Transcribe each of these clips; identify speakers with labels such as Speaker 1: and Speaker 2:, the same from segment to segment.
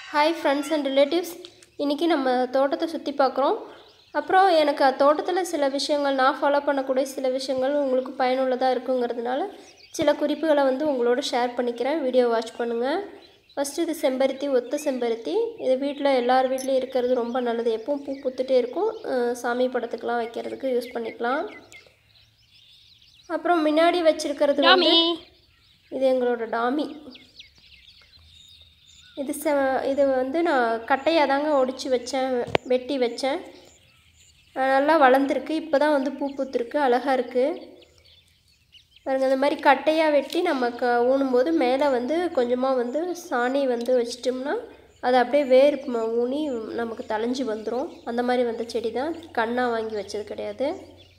Speaker 1: hi friends and relatives இன்றைக்கி நம்ம தோட்டத்தை சுற்றி பார்க்குறோம் அப்புறம் எனக்கு தோட்டத்தில் சில விஷயங்கள் நான் ஃபாலோ பண்ணக்கூடிய சில விஷயங்கள் உங்களுக்கு பயனுள்ளதாக இருக்குங்கிறதுனால சில குறிப்புகளை வந்து உங்களோட ஷேர் பண்ணிக்கிறேன் வீடியோ வாட்ச் பண்ணுங்கள் ஃபஸ்ட்டு இது செம்பருத்தி ஒத்த செம்பருத்தி இது வீட்டில் எல்லார் வீட்லேயும் இருக்கிறது ரொம்ப நல்லது எப்பவும் பூ பூத்துட்டே இருக்கும் அஹ் சாமி படத்துக்கெலாம் வைக்கிறதுக்கு யூஸ் பண்ணிக்கலாம் அப்புறம் முன்னாடி வச்சுருக்கிறது வந்து இது எங்களோட டாமி இது செ இது வந்து நான் கட்டையாக தாங்க ஒடிச்சு வச்சேன் வெட்டி வச்சேன் அஹ் நல்லா வளர்ந்துருக்கு இப்போ தான் வந்து பூ பூத்துருக்கு அழகாக இருக்குது பாருங்க இந்த மாதிரி கட்டையாக வெட்டி நம்ம க ஊனும்போது மேலே வந்து கொஞ்சமாக வந்து சாணி வந்து வச்சிட்டோம்னா அது அப்படியே வேர் ம- ஊனி நமக்கு தளைஞ்சு வந்துடும் அந்த மாதிரி வந்த செடி தான் கண்ணாக வாங்கி வச்சது கிடையாது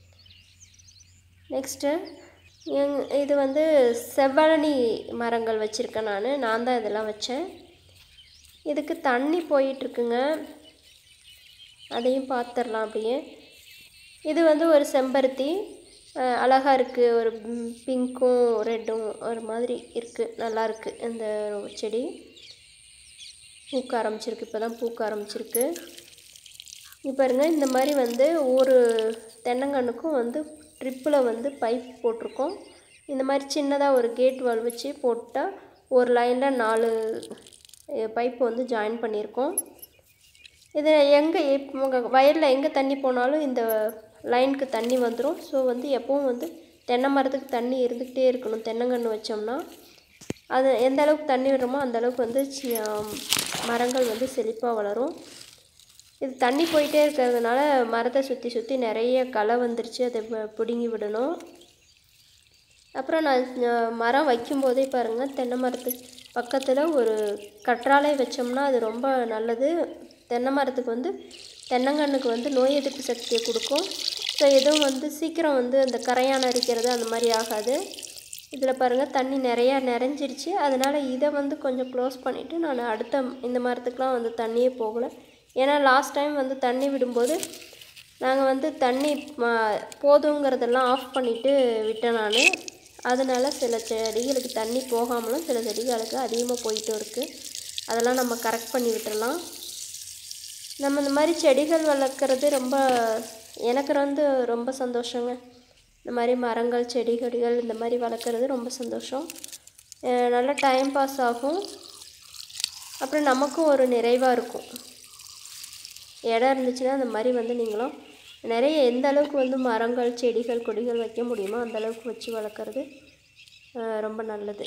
Speaker 1: நெக்ஸ்ட்டு எங் இது வந்து செவ்வழனி மரங்கள் வச்சுருக்கேன் நான் நான் தான் இதெல்லாம் வச்சேன் இதுக்கு தண்ணி போயிட்டுருக்குங்க அதையும் பார்த்துடலாம் அப்படியே இது வந்து ஒரு செம்பருத்தி அஹ் அழகா இருக்குது ஒரு ம், பிங்க்கும் ரெட்டும் ஒரு மாதிரி இருக்குது நல்லா இருக்கு இந்த செடி பூக்க ஆரம்பிச்சிருக்கு இப்போ தான் பூக்க ஆரம்பிச்சிருக்கு இங்க பாருங்க இந்த மாதிரி வந்து ஒரு தென்னங்கன்றுக்கும் வந்து ட்ரிப்பில் வந்து பைப் போட்டிருக்கோம் இந்த மாதிரி சின்னதாக ஒரு கேட் வால் வச்சு போட்டால் ஒரு லைனில் நாலு பைப் வந்து ஜாயின் பண்ணியிருக்கோம் இது எங்கே உங்கள் வயலில் எங்கே தண்ணி போனாலும் இந்த லைனுக்கு தண்ணி வந்துடும் ஸோ வந்து எப்பவும் வந்து தென்னை மரத்துக்கு தண்ணி இருந்துக்கிட்டே இருக்கணும் தென்னங்கன்று வச்சோம்னா அது எந்த அளவுக்கு தண்ணி விடுறோமோ அந்த அளவுக்கு வந்து சி- ஆம், மரங்கள் வந்து செழிப்பாக வளரும் இது தண்ணி போயிட்டே இருக்கிறதுனால மரத்தை சுற்றி சுற்றி நிறைய களை வந்துருச்சு அதை ப- பிடுங்கி விடணும் அப்புறம் நான் அஹ், மரம் வைக்கும்போதே பாருங்கள் தென்னை மரத்துக்கு பக்கத்தில் ஒரு கற்றாழை வச்சோம்னா அது ரொம்ப நல்லது தென்னை மரத்துக்கு வந்து தென்னங்கன்றுக்கு வந்து நோய் எதிர்ப்பு சக்தியை கொடுக்கும் ஸோ எதுவும் வந்து சீக்கிரம் வந்து அந்த கரையான் அரிக்கிறது அந்த மாதிரி ஆகாது இதில் பாருங்கள் தண்ணி நிறையா நிறைஞ்சிருச்சு அதனால் இதை வந்து கொஞ்சம் க்ளோஸ் பண்ணிவிட்டு நான் அடுத்த இந்த மரத்துக்கெலாம் வந்து தண்ணியே போகலை ஏன்னா லாஸ்ட் டைம் வந்து தண்ணி விடும்போது நாங்கள் வந்து தண்ணி ம- போதுங்கிறதெல்லாம் ஆஃப் பண்ணிவிட்டு விட்டேன் நான் அதனால சில செடிகளுக்கு தண்ணி போகாமலும் சில செடிகளுக்கு அதிகமாக போயிட்டும் இருக்குது அதெல்லாம் நம்ம கரெக்ட் பண்ணி விட்டுறலாம் நம்ம இந்த மாதிரி செடிகள் வளர்க்குறது ரொம்ப எனக்கு வந்து ரொம்ப சந்தோஷங்க இந்த மாதிரி மரங்கள் செடிகொடிகள் இந்த மாதிரி வளர்க்குறது ரொம்ப சந்தோஷம் அஹ் நல்லா டைம் பாஸ் ஆகும் அப்புறம் நமக்கும் ஒரு நிறைவாக இருக்கும் இடம் இருந்துச்சுன்னா அந்த மாதிரி வந்து நீங்களும் நிறைய எந்த அளவுக்கு வந்து மரங்கள் செடிகள் கொடிகள் வைக்க முடியுமோ அந்த அளவுக்கு வச்சு வளர்க்குறது அஹ் ரொம்ப நல்லது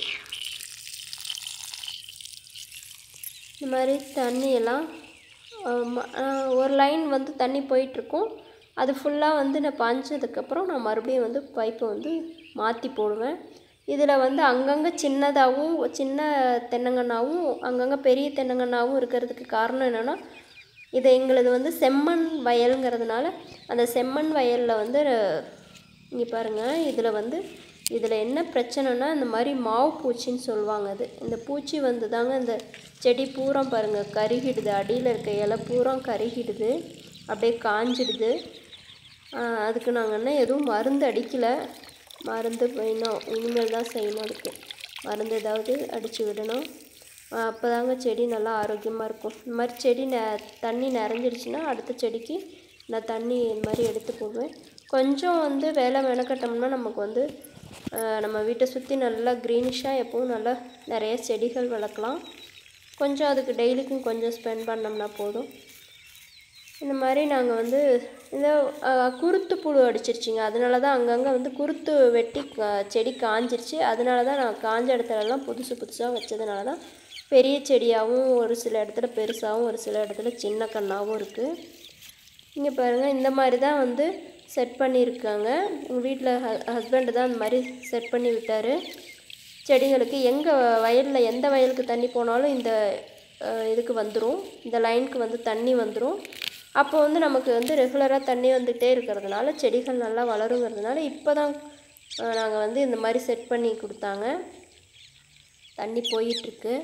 Speaker 1: இந்த மாதிரி தண்ணியெல்லாம் அஹ் ம- அஹ் ஒரு லைன் வந்து தண்ணி போயிட்டுருக்கும் அது ஃபுல்லாக வந்து நான் பாய்ஞ்சதுக்கப்புறம் நான் மறுபடியும் வந்து பைப்பை வந்து மாற்றி போடுவேன் இதில் வந்து அங்கங்கே சின்னதாகவும் சின்ன தென்னங்கன்னாவும் அங்கங்கே பெரிய தென்னங்கன்னாவும் இருக்கிறதுக்கு காரணம் என்னென்னா இது எங்களுது வந்து செம்மண் வயலுங்கிறதுனால அந்த செம்மண் வயலில் வந்து இங்கே பாருங்கள் இதில் வந்து இதில் என்ன பிரச்சனைனா இந்த மாதிரி மாவு பூச்சின்னு சொல்லுவாங்க அது இந்த பூச்சி வந்து தாங்க இந்த செடி பூரா பாருங்கள் கருகிடுது அடியில் இருக்க இலை பூரா கருகிடுது அப்படியே காஞ்சிடுது ஆஹ் அதுக்கு நாங்கள் என்ன எதுவும் மருந்து அடிக்கலை மருந்து இன்னும் இனிமேல் தான் செய்யணும் அதுக்கு மருந்து ஏதாவது அடித்து விடணும் அப்போ தாங்க செடி நல்லா ஆரோக்கியமாக இருக்கும் இந்த மாதிரி செடி ந தண்ணி நிறைஞ்சிருச்சுன்னா அடுத்த செடிக்கு நான் தண்ணி இந்த மாதிரி எடுத்து போடுவேன் கொஞ்சம் வந்து வேலை மெனக்கட்டோம்னா நமக்கு வந்து ஆஹ் நம்ம வீட்டை சுற்றி நல்லா க்ரீனிஷாக எப்பவும் நல்லா நிறைய செடிகள் வளர்க்கலாம் கொஞ்சம் அதுக்கு டெய்லிக்கும் கொஞ்சம் ஸ்பெண்ட் பண்ணோம்னா போதும் இந்த மாதிரி நாங்கள் வந்து இந்த அஹ், குருத்து புழு அடிச்சிருச்சுங்க அதனால தான் அங்கங்கே வந்து குருத்து வெட்டி கா- செடி காஞ்சிருச்சு அதனால தான் நான் காஞ்ச இடத்துலலாம் புதுசு புதுசாக வச்சதுனால தான் பெரிய செடியாகவும் ஒரு சில இடத்துல பெருசாகவும் ஒரு சில இடத்துல சின்ன கண்ணாகவும் இருக்குது இங்கே பாருங்கள் இந்த மாதிரி தான் வந்து செட் பண்ணியிருக்காங்க எங்கள் வீட்டில் ஹ ஹஸ்பண்டு தான் இந்த மாதிரி செட் பண்ணி விட்டார் செடிகளுக்கு எங்கே வயலில் எந்த வயலுக்கு தண்ணி போனாலும் இந்த அஹ், இதுக்கு வந்துடும் இந்த லைனுக்கு வந்து தண்ணி வந்துடும் அப்போ வந்து நமக்கு வந்து ரெகுலராக தண்ணி வந்துகிட்டே இருக்கிறதுனால செடிகள் நல்லா வளருங்கிறதுனால இப்போ தான் நாங்கள் வந்து இந்த மாதிரி செட் பண்ணி கொடுத்தாங்க தண்ணி போயிட்டுருக்கு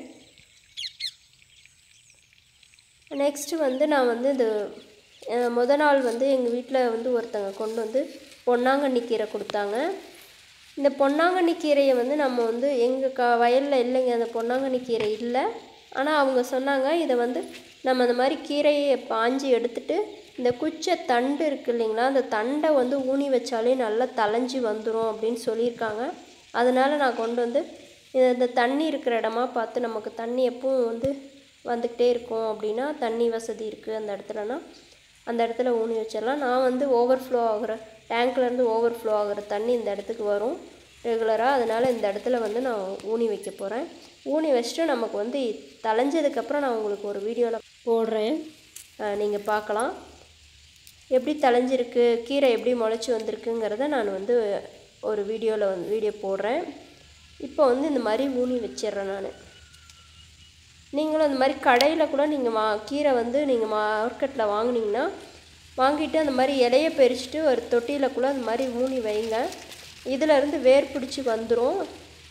Speaker 1: நெக்ஸ்ட்டு வந்து நான் வந்து இது அஹ், முத நாள் வந்து எங்கள் வீட்டில் வந்து ஒருத்தங்க கொண்டு வந்து பொன்னாங்கண்ணி கீரை கொடுத்தாங்க இந்த பொன்னாங்கண்ணி கீரையை வந்து நம்ம வந்து எங்கள் க வயலில் இல்லைங்க அந்த பொன்னாங்கண்ணி கீரை இல்லை ஆனால் அவங்க சொன்னாங்க இதை வந்து நம்ம அந்த மாதிரி கீரையை பாஞ்சி எடுத்துட்டு இந்த குச்சை தண்டு இருக்கு இல்லைங்களா அந்த தண்டை வந்து ஊனி வச்சாலே நல்லா தளைஞ்சி வந்துடும் அப்படின்னு சொல்லியிருக்காங்க அதனால் நான் கொண்டு வந்து இது- இந்த தண்ணி இருக்கிற இடமா பார்த்து நமக்கு தண்ணி எப்பவும் வந்து வந்துக்கிட்டே இருக்கும் அப்படின்னா தண்ணி வசதி இருக்குது அந்த இடத்துலனா அந்த இடத்துல ஊனி வச்சிடலாம் நான் வந்து ஓவர்ஃப்ளோ ஆகுற டேங்க்லேருந்து ஓவர்ஃப்ளோ ஆகுற தண்ணி இந்த இடத்துக்கு வரும் ரெகுலராக அதனால் இந்த இடத்துல வந்து நான் ஊனி வைக்க போகிறேன் ஊனி வச்சுட்டு நமக்கு வந்து தளைஞ்சதுக்கப்புறம் நான் உங்களுக்கு ஒரு வீடியோவில் போடுறேன் நீங்கள் பார்க்கலாம் எப்படி தளைஞ்சிருக்கு கீரை எப்படி முளைச்சி வந்திருக்குங்கிறத நான் வந்து ஒரு வீடியோவில் வந்து வீடியோ போடுறேன் இப்போ வந்து இந்த மாதிரி ஊனி வச்சிடுறேன் நான் நீங்களும் இந்த மாதிரி கடையில் கூட நீங்கள் வா கீரை வந்து நீங்கள் மார்க்கெட்டில் வாங்குனீங்கன்னா வாங்கிட்டு அந்த மாதிரி இலைய பறிச்சுட்டு ஒரு தொட்டியில் கூட அந்த மாதிரி ஊனி வைங்க இதிலேருந்து வேர் பிடிச்சி வந்துடும்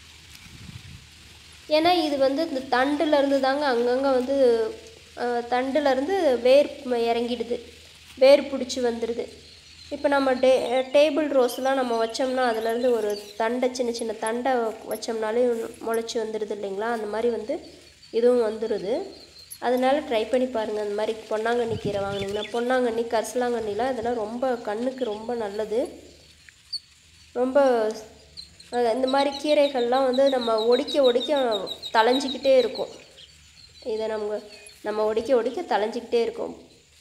Speaker 1: ஏன்னா இது வந்து இந்த தண்டுலேருந்து தாங்க அங்கங்கே வந்து அஹ், தண்டுலேருந்து வேர் ம- இறங்கிடுது வேர் பிடிச்சி வந்துடுது இப்போ நம்ம டே டேபிள் ரோஸ்லாம் நம்ம வச்சோம்னா அதுலேருந்து ஒரு தண்டை சின்ன சின்ன தண்டை வச்சோம்னாலே முளைச்சி வந்துடுது இல்லைங்களா அந்த மாதிரி வந்து இதுவும் வந்துடுது அதனால ட்ரை பண்ணி பாருங்கள் அந்த மாதிரி பொன்னாங்கண்ணி கீரை வாங்கினீங்கன்னா பொன்னாங்கண்ணி கரிசலாங்கண்ணிலாம் இதெல்லாம் ரொம்ப கண்ணுக்கு ரொம்ப நல்லது ரொம்ப அஹ், இந்த மாதிரி கீரைகள்லாம் வந்து நம்ம ஒடிக்க ஒடிக்க தளைஞ்சிக்கிட்டே இருக்கும் இதை நம்ம நம்ம ஒடிக்க ஒடிக்க தளைஞ்சிக்கிட்டே இருக்கும்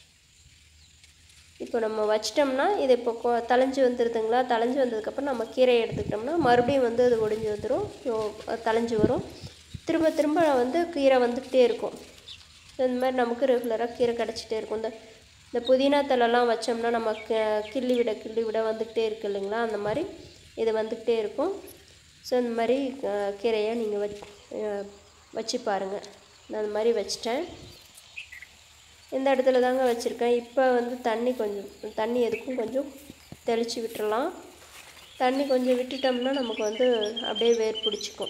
Speaker 1: இப்போ நம்ம வச்சிட்டோம்னா இது இப்போ கொ- தளைஞ்சு வந்துடுதுங்களா தளைஞ்சு வந்ததுக்கப்புறம் நம்ம கீரையை எடுத்துக்கிட்டோம்னா மறுபடியும் வந்து அது ஒடிஞ்சு வந்துடும் ஸோ தளைஞ்சு வரும் திரும்ப திரும்ப வந்து கீரை வந்துக்கிட்டே இருக்கும் இந்த மாதிரி நமக்கு ரெகுலராக கீரை கிடச்சிட்டே இருக்கும் இந்த இந்த புதினா தழைலாம் வச்சோம்னா நம்ம க- கிள்ளி விட கிள்ளி விட வந்துக்கிட்டே இருக்கு இல்லைங்களா அந்த மாதிரி இது வந்துக்கிட்டே இருக்கும் ஸோ இந்த மாதிரி அஹ், கீரையை நீங்கள் வச் அஹ், வச்சு பாருங்கள் நான் அந்த மாதிரி வச்சிட்டேன் இந்த இடத்துல தாங்க வச்சுருக்கேன் இப்போ வந்து தண்ணி கொஞ்சம் தண்ணி எதுக்கும் கொஞ்சம் தெளித்து விட்டுறலாம் தண்ணி கொஞ்சம் விட்டுட்டோம்னா நமக்கு வந்து அப்படியே வேர் பிடிச்சிக்கும்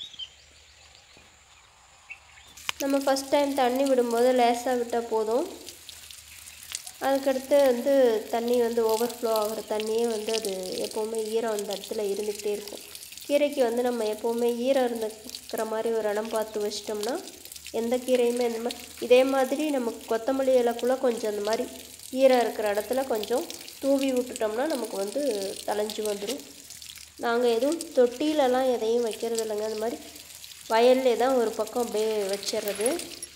Speaker 1: நம்ம ஃபஸ்ட் டைம் தண்ணி விடும்போது லேசாக விட்டால் போதும் அதுக்கடுத்து வந்து தண்ணி வந்து ஓவர்ஃப்ளோ ஆகிற தண்ணியே வந்து அது எப்போவுமே ஈரம் அந்த இடத்துல இருந்துக்கிட்டே இருக்கும் கீரைக்கு வந்து நம்ம எப்போவுமே ஈரம் இருந்துக்கிற மாதிரி ஒரு இடம் பார்த்து வச்சிட்டோம்னா எந்த கீரையுமே இந்த மாதிரி இதே மாதிரி நமக்கு கொத்தமல்லி இலைக்குள்ள கொஞ்சம் அந்த மாதிரி ஈரம் இருக்கிற இடத்துல கொஞ்சம் தூவி விட்டுட்டோம்னா நமக்கு வந்து தளைஞ்சு வந்துடும் நாங்கள் எதுவும் தொட்டிலலாம் எதையும் வைக்கிறது இல்லைங்க அந்த மாதிரி வயல்லே தான் ஒரு பக்கம் அப்படியே வச்சிடுறது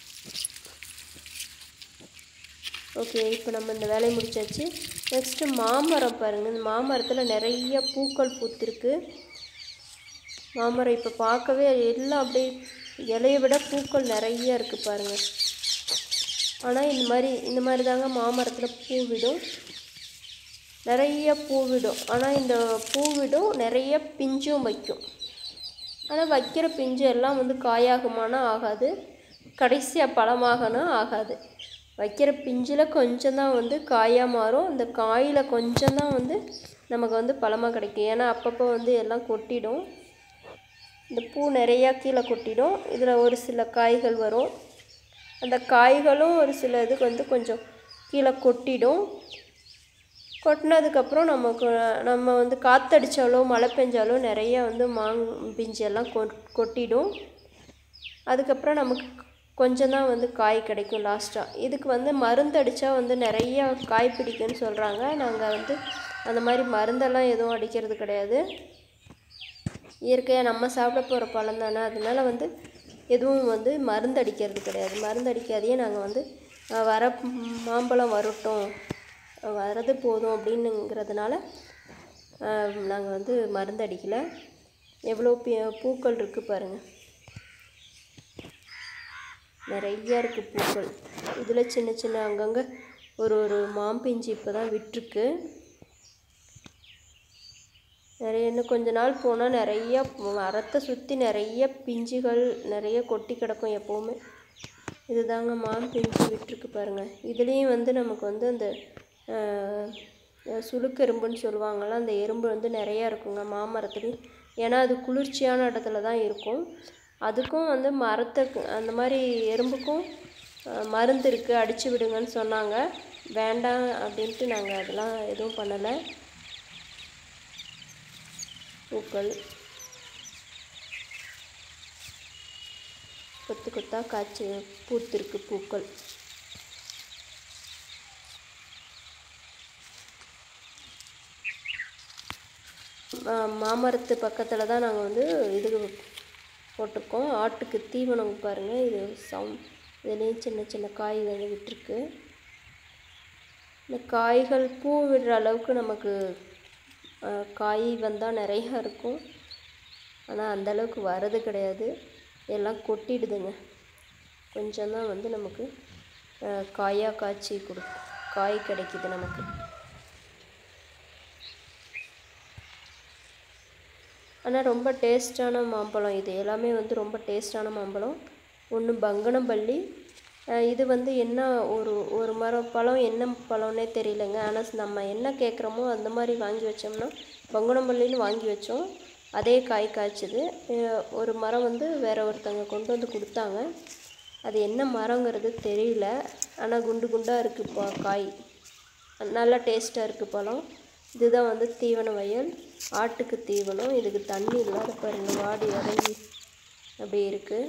Speaker 1: ஓகே இப்போ நம்ம இந்த வேலையை முடிச்சாச்சு நெக்ஸ்ட்டு மாமரம் பாருங்கள் இந்த மாமரத்தில் நிறைய பூக்கள் பூத்திருக்கு மாமரம் இப்போ பார்க்கவே எல்லாம் அப்படியே இலையை விட பூக்கள் நிறைய இருக்குது பாருங்கள் ஆனால் இந்த மாதிரி இந்த மாதிரி தாங்க மாமரத்தில் பூ விடும் நிறைய பூ விடும் ஆனால் இந்த பூ விடும் நிறைய பிஞ்சும் வைக்கும் ஆனால் வைக்கிற பிஞ்சு எல்லாம் வந்து காயாகுமானா ஆகாது கடைசியாக பழமாகனா ஆகாது வைக்கிற பிஞ்சில் கொஞ்சம் தான் வந்து காயாக மாறும் அந்த காயில் கொஞ்சம் தான் வந்து நமக்கு வந்து பழமாக கிடைக்கும் ஏன்னா அப்பப்போ வந்து எல்லாம் கொட்டிடும் இந்த பூ நிறையா கீழே கொட்டிடும் இதில் ஒரு சில காய்கள் வரும் அந்த காய்களும் ஒரு சில இதுக்கு வந்து கொஞ்சம் கீழே கொட்டிடும் கொட்டினதுக்கப்புறம் நமக்கு நம்ம வந்து காற்றடிச்சாலோ மழை பெஞ்சாலோ நிறைய வந்து மாங் பிஞ்செல்லாம் கொ கொட்டிடும் அதுக்கப்புறம் நமக்கு கொஞ்சம் தான் வந்து காய் கிடைக்கும் லாஸ்ட்டாக இதுக்கு வந்து மருந்து அடித்தா வந்து நிறைய காய் பிடிக்கும்னு சொல்கிறாங்க நாங்கள் வந்து அந்த மாதிரி மருந்தெல்லாம் எதுவும் அடிக்கிறது கிடையாது இயற்கையாக நம்ம சாப்பிட போகிற பழம் தானே அதனால வந்து எதுவும் வந்து மருந்து அடிக்கிறது கிடையாது மருந்து அடிக்காதையே நாங்கள் வந்து அஹ், வர மாம்பழம் வரட்டும் அஹ், வரது போதும் அப்படின்னுங்கிறதுனால நாங்கள் வந்து மருந்து அடிக்கலை எவ்வளோ பி பூக்கள் இருக்குது பாருங்கள் நிறைய இருக்குது பூக்கள் இதில் சின்ன சின்ன அங்கங்கே ஒரு ஒரு மாம்பிஞ்சு இப்போ தான் விட்டுருக்கு நிறைய இன்னும் கொஞ்ச நாள் போனால் நிறைய மரத்தை சுற்றி நிறைய பிஞ்சுகள் நிறைய கொட்டி கிடக்கும் எப்போவுமே இதுதாங்க மான் பிஞ்சு விட்டுருக்கு பாருங்கள் இதுலேயும் வந்து நமக்கு வந்து அந்த ஆஹ், சுளுக்கு எறும்புன்னு சொல்லுவாங்கள்ல அந்த எறும்பு வந்து நிறையா இருக்குங்க மாமரத்துலேயும் ஏன்னா அது குளிர்ச்சியான இடத்துல தான் இருக்கும் அதுக்கும் வந்து மரத்துக்கு அந்த மாதிரி எறும்புக்கும் ஆஹ், மருந்து இருக்குது அடித்து விடுங்கன்னு சொன்னாங்க வேண்டாம் அப்படின்ட்டு நாங்கள் அதெல்லாம் எதுவும் பண்ணலை பூக்கள் கொத்து கொத்தாக காய்ச்சி பூத்திருக்கு பூக்கள் மா- மாமரத்து பக்கத்தில் தான் நாங்கள் வந்து இது போட்டிருக்கோம் ஆட்டுக்கு தீவனம் பாருங்கள் இது சவுண்ட் இதுலேயும் சின்ன சின்ன காய் வந்து விட்டுருக்கு இந்த காய்கள் பூ விடுற அளவுக்கு நமக்கு அஹ், காய் வந்தால் நிறையா இருக்கும் ஆனால் அந்த அளவுக்கு வரது கிடையாது எல்லாம் கொட்டிடுதுங்க கொஞ்சம் தான் வந்து நமக்கு அஹ், காயாக காய்ச்சி கொடு காய் கிடைக்குது நமக்கு ஆனால் ரொம்ப டேஸ்டான மாம்பழம் இது எல்லாமே வந்து ரொம்ப டேஸ்டான மாம்பழம் ஒன்று பங்கனப்பள்ளி அஹ் இது வந்து என்ன ஒரு ஒரு மரம் பழம் என்ன பழம்னே தெரியலங்க ஆனால் நம்ம என்ன கேட்குறோமோ அந்த மாதிரி வாங்கி வச்சோம்னா பங்கனப்பள்ளின்னு வாங்கி வச்சோம் அதே காய் காய்ச்சுது அஹ் ஒரு மரம் வந்து வேற ஒருத்தவங்க கொண்டு வந்து கொடுத்தாங்க அது என்ன மரங்கிறது தெரியல ஆனால் குண்டு குண்டாக இருக்குது பா காய் நல்லா டேஸ்ட்டாக இருக்குது பழம் இதுதான் வந்து தீவன வயல் ஆட்டுக்கு தீவனம் இதுக்கு தண்ணி இல்லாத பாருங்க வாடி வதங்கி அப்படி இருக்குது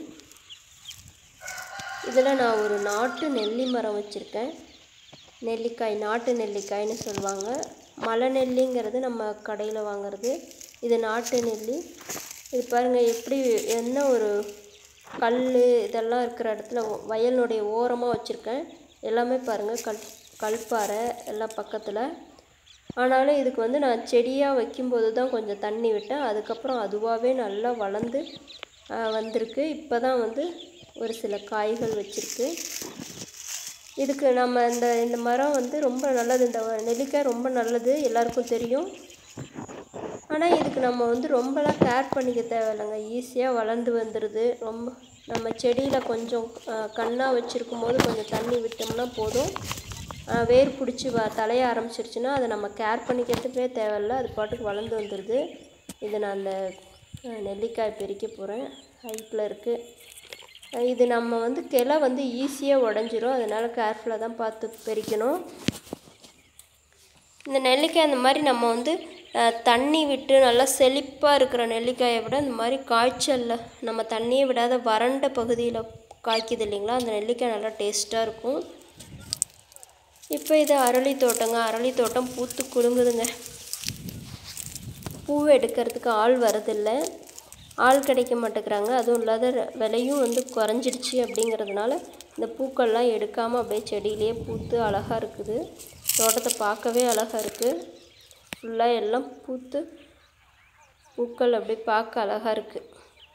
Speaker 1: இதில் நான் ஒரு நாட்டு நெல்லி மரம் வச்சுருக்கேன் நெல்லிக்காய் நாட்டு நெல்லிக்காய்னு சொல்லுவாங்க மலை நெல்லிங்கிறது நம்ம கடையில் வாங்குறது இது நாட்டு நெல்லி இது பாருங்கள் எப்படி என்ன ஒரு கல் இதெல்லாம் இருக்கிற இடத்துல ஒ- வயலுடைய ஓரமாக வச்சுருக்கேன் எல்லாமே பாருங்கள் கல் கல்பாறை எல்லாம் பக்கத்தில் ஆனாலும் இதுக்கு வந்து நான் செடியாக வைக்கும்போது தான் கொஞ்சம் தண்ணி விட்டேன் அதுக்கப்புறம் அதுவாகவே நல்லா வளர்ந்து ஆ, வந்திருக்கு இப்போ தான் வந்து ஒரு சில காய்கள் வச்சிருக்கு இதுக்கு நம்ம இந்த இந்த மரம் வந்து ரொம்ப நல்லது இந்த நெல்லிக்காய் ரொம்ப நல்லது எல்லாருக்கும் தெரியும் ஆனால் இதுக்கு நம்ம வந்து ரொம்பலாம் கேர் பண்ணிக்க தேவையில்லைங்க ஈஸியாக வளர்ந்து வந்துடுது ரொம்ப நம்ம செடியில் கொஞ்சம் கண்ணாக வச்சுருக்கும் போது கொஞ்சம் தண்ணி விட்டோம்னா போதும் அஹ், வேர் பிடிச்சி வ தலைய ஆரம்பிச்சிருச்சுன்னா அதை நம்ம கேர் பண்ணிக்கிறதுக்கே தேவையில்ல அது பாட்டுக்கு வளர்ந்து வந்துடுது இது நான் அந்த அஹ், நெல்லிக்காய் பிரிக்க போகிறேன் ஹைட்டில் இருக்குது இது நம்ம வந்து கிளை வந்து ஈஸியாக உடஞ்சிரும் அதனால் கேர்ஃபுல்லாக தான் பார்த்து பறிக்கணும் இந்த நெல்லிக்காய் இந்த மாதிரி நம்ம வந்து அஹ், தண்ணி விட்டு நல்லா செழிப்பாக இருக்கிற நெல்லிக்காயை விட இந்த மாதிரி காய்ச்சலில் நம்ம தண்ணியே விடாத வறண்ட பகுதியில் காய்க்குது இல்லைங்களா அந்த நெல்லிக்காய் நல்லா டேஸ்ட்டாக இருக்கும் இப்போ இது அரளி தோட்டங்க அரளி தோட்டம் பூத்து குலுங்குதுங்க பூ எடுக்கிறதுக்கு ஆள் வரதில்லை ஆள் கிடைக்க மாட்டேங்கிறாங்க அதுவும் இல்லாத ர- விலையும் வந்து குறைஞ்சிடுச்சு அப்படிங்கிறதுனால இந்த பூக்கள்லாம் எடுக்காமல் அப்படியே செடியிலேயே பூத்து அழகாக இருக்குது தோட்டத்தை பார்க்கவே அழகாக இருக்குது ஃபுல்லாக எல்லாம் பூத்து பூக்கள் அப்படியே பார்க்க அழகாக இருக்குது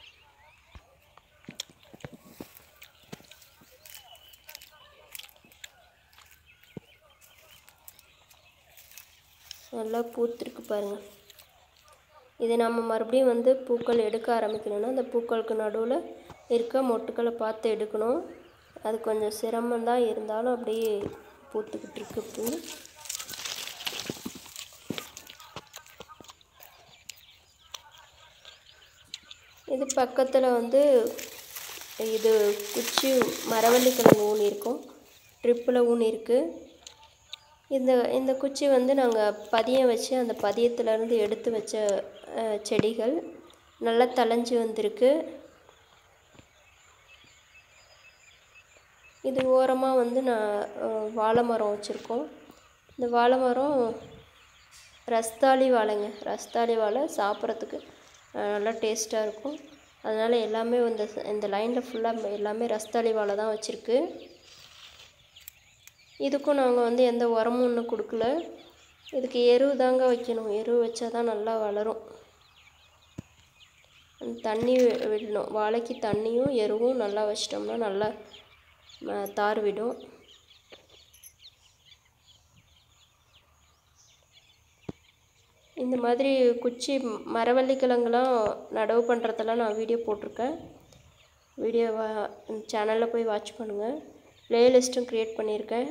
Speaker 1: நல்லா பூத்திருக்கு பாருங்கள் இது நம்ம மறுபடியும் வந்து பூக்கள் எடுக்க ஆரம்பிக்கணும்னா அந்த பூக்களுக்கு நடுவில் இருக்க மொட்டுக்களை பார்த்து எடுக்கணும் அது கொஞ்சம் சிரமம்தான் இருந்தாலும் அப்படியே பூத்துக்கிட்டு இருக்கு பூ இது பக்கத்தில் வந்து இது குச்சி மரவள்ளி கிழங்கு ஊனி இருக்கும் ட்ரிப்பில் ஊனி இருக்குது இந்த இந்த குச்சி வந்து நாங்கள் பதியம் வச்சு அந்த பதியத்துலேருந்து எடுத்து வச்ச அஹ், செடிகள் நல்லா தழைஞ்சு வந்திருக்கு இது ஓரமாக வந்து நான் அஹ், வாழை மரம் வச்சுருக்கோம் இந்த வாழை மரம் ரஸ்தாளி வாழைங்க ரஸ்தாளி வாழை சாப்பிட்றதுக்கு நல்லா டேஸ்ட்டாக இருக்கும் அதனால் எல்லாமே இந்த இந்த லைனில் ஃபுல்லாக எல்லாமே ரஸ்தாளி வாழை தான் வச்சுருக்கு இதுக்கும் நாங்கள் வந்து எந்த உரமும் இன்னும் கொடுக்கல இதுக்கு எரு தாங்க வைக்கணும் எரு வச்சா தான் நல்லா வளரும் அந்த தண்ணி வி- விடணும் வாழைக்கு தண்ணியும் எருவும் நல்லா வச்சிட்டோம்னா நல்லா ம- தார் விடும் இந்த மாதிரி குச்சி ம- மரவள்ளி கிழங்குலாம் நடவு பண்ணுறதெல்லாம் நான் வீடியோ போட்டிருக்கேன் வீடியோ வா சேனலில் போய் வாட்ச் பண்ணுங்கள் ப்ளேலிஸ்ட்டும் க்ரியேட் பண்ணியிருக்கேன்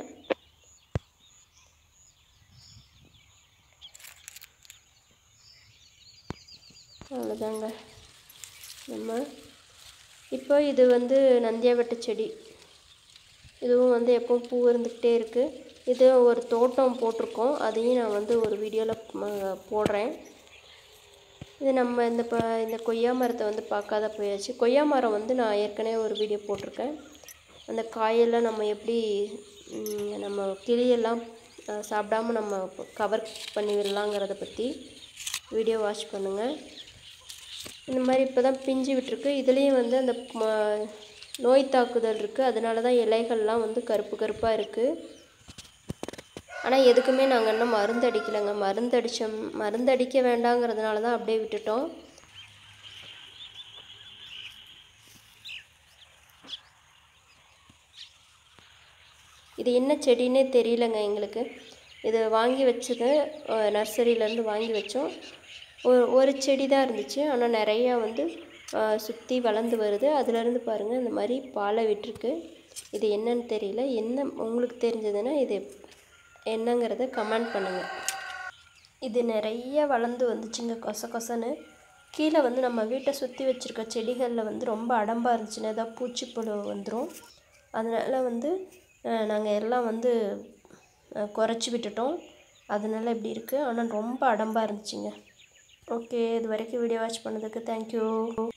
Speaker 1: அவ்வளோதாங்க நம்ம இப்போ இது வந்து நந்தியாவட்ட செடி இதுவும் வந்து எப்பவும் பூ இருந்துக்கிட்டே இருக்குது இது ஒரு தோட்டம் போட்டிருக்கோம் அதையும் நான் வந்து ஒரு வீடியோவில் போடுறேன் இது நம்ம இந்த ப இந்த கொய்யா மரத்தை வந்து பார்க்காத போயாச்சு கொய்யா மரம் வந்து நான் ஏற்கனவே ஒரு வீடியோ போட்டிருக்கேன் அந்த காயெல்லாம் நம்ம எப்படி ம், நம்ம கிளியெல்லாம் அஹ், சாப்பிடாம நம்ம கவர் பண்ணி விடலாங்கிறத பற்றி வீடியோ வாட்ச் பண்ணுங்கள் இந்த மாதிரி இப்போ தான் பிஞ்சு விட்டுருக்கு இதுலேயும் வந்து அந்த ம- நோய் தாக்குதல் இருக்குது அதனால தான் இலைகள்லாம் வந்து கருப்பு கருப்பாக இருக்குது ஆனால் எதுக்குமே நாங்கள் இன்னும் மருந்து அடிக்கலைங்க மருந்து அடித்தோம் மருந்து அடிக்க வேண்டாங்கிறதுனால தான் அப்படியே விட்டுட்டோம் இது என்ன செடின்னே தெரியலங்க எங்களுக்கு இது வாங்கி வச்சது நர்சரியிலேருந்து வாங்கி வச்சோம் ஒரு ஒரு செடி தான் இருந்துச்சு ஆனால் நிறையா வந்து சுற்றி வளர்ந்து வருது அதுலேருந்து பாருங்கள் இந்த மாதிரி பாலை விட்டுருக்கு இது என்னன்னு தெரியல என்ன உங்களுக்கு தெரிஞ்சதுன்னா இது என்னங்கிறத கமெண்ட் பண்ணுங்கள் இது நிறைய வளர்ந்து வந்துச்சுங்க கொச கொசன்னு கீழே வந்து நம்ம வீட்டை சுற்றி வச்சுருக்க செடிகளில் வந்து ரொம்ப அடம்பாக இருந்துச்சுன்னா ஏதாவது பூச்சிப்புழு வந்துடும் அதனால் வந்து நாங்கள் எல்லாம் வந்து அஹ், குறைச்சி விட்டுட்டோம் அதனால இப்படி இருக்குது ஆனால் ரொம்ப அடம்பாக இருந்துச்சுங்க ஓகே இது வரைக்கும் வீடியோ வாட்ச் பண்ணதுக்கு தேங்க்யூ